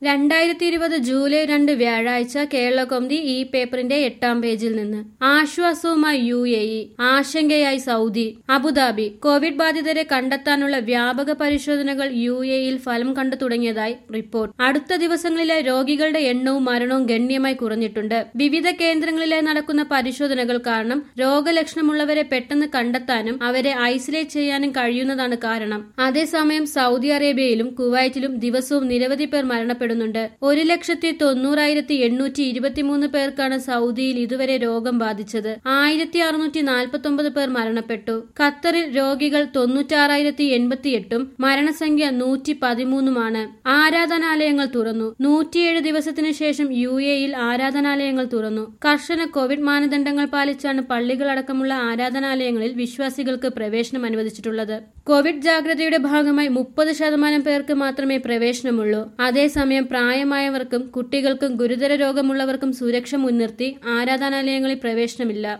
രണ്ടായിരത്തി ഇരുപത് ജൂലൈ രണ്ട് വ്യാഴാഴ്ച കേരളകൗമുദി ഈ പേപ്പറിന്റെ എട്ടാം പേജിൽ നിന്ന് ആശ്വാസവുമായി യു എ ഇ ആശങ്കയായി സൗദി അബുദാബി കോവിഡ് ബാധിതരെ കണ്ടെത്താനുള്ള വ്യാപക പരിശോധനകൾ യു എയിൽ ഫലം കണ്ടു തുടങ്ങിയതായി റിപ്പോർട്ട് അടുത്ത ദിവസങ്ങളിലെ രോഗികളുടെ എണ്ണവും മരണവും ഗണ്യമായി കുറഞ്ഞിട്ടുണ്ട് വിവിധ കേന്ദ്രങ്ങളിലായി നടക്കുന്ന പരിശോധനകൾ കാരണം രോഗലക്ഷണമുള്ളവരെ പെട്ടെന്ന് കണ്ടെത്താനും അവരെ ഐസൊലേറ്റ് ചെയ്യാനും കഴിയുന്നതാണ് കാരണം അതേസമയം സൗദി അറേബ്യയിലും കുവൈറ്റിലും ദിവസവും നിരവധി പേർ മരണപ്പെടുന്നുണ്ട് ഒരു ലക്ഷത്തി തൊണ്ണൂറായിരത്തി എണ്ണൂറ്റി ഇരുപത്തിമൂന്ന് പേർക്കാണ് സൗദിയിൽ ഇതുവരെ രോഗം ബാധിച്ചത് ആയിരത്തി അറുന്നൂറ്റി നാൽപ്പത്തി ഒമ്പത് പേർ മരണപ്പെട്ടു ഖത്തറിൽ രോഗികൾ തൊണ്ണൂറ്റാറായിരത്തി എൺപത്തിയെട്ടും മരണസംഖ്യ നൂറ്റി പതിമൂന്നുമാണ് ആരാധനാലയങ്ങൾ തുറന്നു നൂറ്റിയേഴ് ദിവസത്തിനു ശേഷം യു എയിൽ ആരാധനാലയങ്ങൾ തുറന്നു കർശന കോവിഡ് മാനദണ്ഡങ്ങൾ പാലിച്ചാണ് പള്ളികളടക്കമുള്ള ആരാധനാലയങ്ങളിൽ വിശ്വാസികൾക്ക് പ്രവേശനം അനുവദിച്ചിട്ടുള്ളത് കോവിഡ് ജാഗ്രതയുടെ ഭാഗമായി മുപ്പത് ശതമാനം പേർക്ക് മാത്രമേ പ്രവേശനമുള്ളൂ അതേസമയം പ്രായമായവർക്കും കുട്ടികൾക്കും ഗുരുതര രോഗമുള്ളവർക്കും സുരക്ഷ മുൻനിർത്തി ആരാധനാലയങ്ങളിൽ പ്രവേശനമില്ല